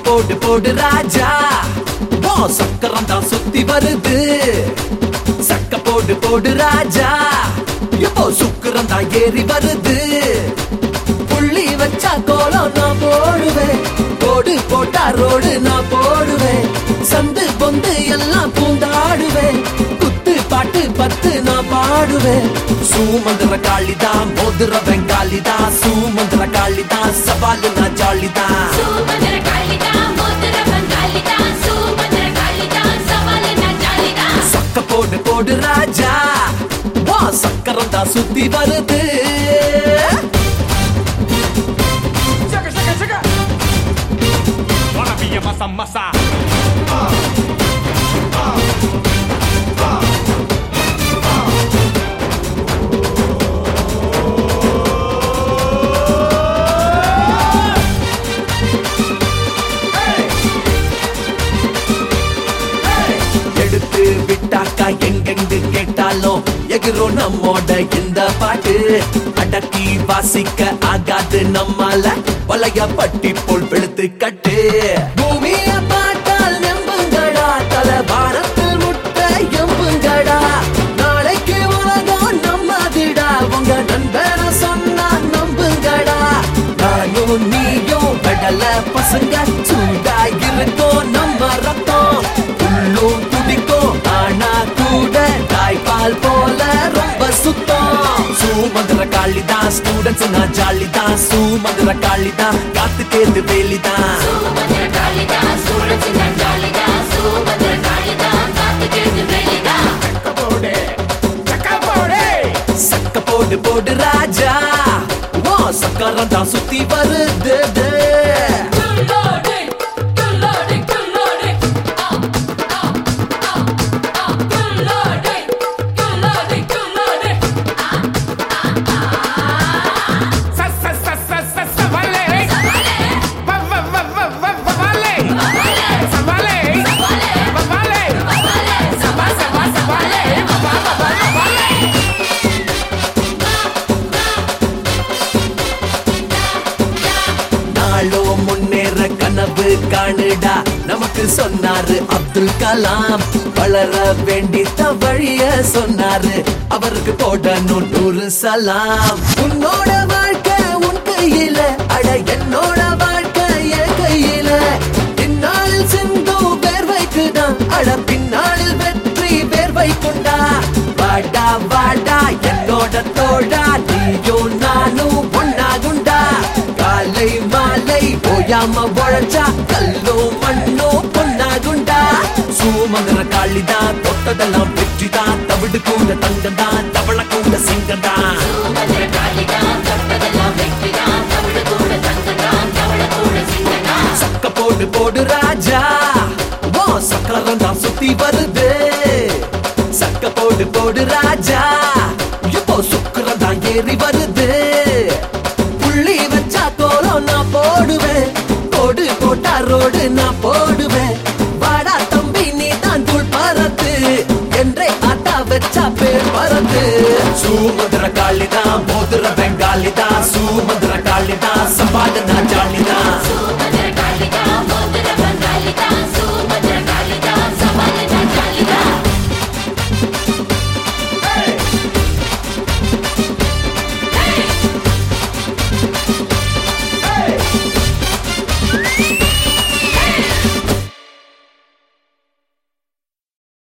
போடு போடு ராஜா ஓ சக்கரம் தான் சுத்தி வருது சக்க போடு போடு ராஜா இப்போ சுக்கரம் தான் ஏறி வருது புள்ளி வச்சா கோலம் நான் போடுவேன் கோடு போட்டா ரோடு நான் போடுவேன் சந்து பொந்து எல்லாம் பூந்தாடுவேன் குத்து பாட்டு பத்து நான் பாடுவேன் சூமந்திர காளிதான் மோதுர வெங்காலிதான் சூமந்திர காளிதான் சவாலு நான் ஜாலிதான் சூமந்திர காளிதா மோதிர பங்காளிதா சூமந்திர காளிதா சவாலினா ஜாலிதா சக்க போடு போடு ராஜா வா சக்கரம் தான் சுத்தி வருது Chaka, chaka, chaka. Wanna be a masa masa. எடுத்து விட்டாக்கா எங்கெங்கு கேட்டாலும் எகிரும் நம்மோட இந்த பாட்டு அடக்கி வாசிக்க ஆகாது நம்மால வளைய பட்டி போல் வெளுத்து கட்டு பூமிய பாட்டால் நம்புங்கடா தல வாரத்தில் முட்டை எம்புங்கடா நாளைக்கு உலகம் நம்மதிடா உங்க நண்பன சொன்னா நம்புங்கடா நானும் நீயும் கடல பசங்க சூடா இருக்கோம் நம்ம ரத்தம் உள்ளும் துடிக்கும் ஆனா கூட தாய்ப்பால் போல ரொம்ப சுத்தம் சூமந்திர காளிதான் ஸ்டூடெண்ட்ஸ் நான் ஜாலிதான் சூமந்திர காளிதான் காத்து கேத்து வேலிதான் சூமந்திர காளிதா சூரசினா ஜாலிதா சூமந்திர காளிதா காத்து கேட்டு வெளிதா Chaka bode. சக்க போடு போடு ராஜா ஓ சக்கரம் தான் சுத்தி வருது குல்லோடே குல்லோடே குல்லோடே ஆ ஆ ஆ ஆ குல்லோடே குல்லோடே குல்லோடே Sa, sa, sa, sa, sa, sa, vale. Va, va, va, va, va, va, vale. Sa, vale. Va, vale. Sa, va, sa, va, sa, vale. Va, va, va, va, va, vale. நாளோ முன்னேற கனவு காணுடா நமக்கு சொன்னாரு அப்துல் கலாம் வளர வேண்டித்த வழிய சொன்னாரு அவருக்கு போடணும் நூறு சலாம் உன்னோட வாழ்க்கை உன் கையில அட என்னோட வாழ்க்கை என் கையில பின்னாளில் சிந்தும் வேர்வைக்குதான் அட பின்னாளில் வெற்றி வேர்வை கொண்டா வாடா வாடா என்னோட தோடா நீயும் நானும் ஒன்னாகுண்டா காலை மாலை ஓயாம உழைச்சா கல்லும் மண்ணும் பொன்னாகுண்டா சூமந்திர காளிதான் தொட்டதெல்லாம் வெற்றிதான் தவிடு கூட தங்கதான் தவள கூட சிங்கதான் சூமந்திர காளிதா தொட்டதெல்லாம் வெற்றிதா தமிழ் கூட தங்கதான் தவள கூட சிங்கதா சக்க போடு போடு ராஜா ஓ சக்கரம் தான் சுத்தி வருது சக்க போடு போடு ராஜா இப்போ சுக்கரம் தான் ஏறி வருது புள்ளி வச்சா கோலம் நான் போடுவேன் கோடு போட்டா ரோடு நான் போடுவேன் வாடா தம்பி நீ தான் தூள் பறத்து என்றே ஆட்டா வச்சா பேர் பறந்து சூமந்திர காளிதான் மோதிர பெங்காலிதான் சூமந்திர காளிதான் சபாத நான் ஜாலிதான்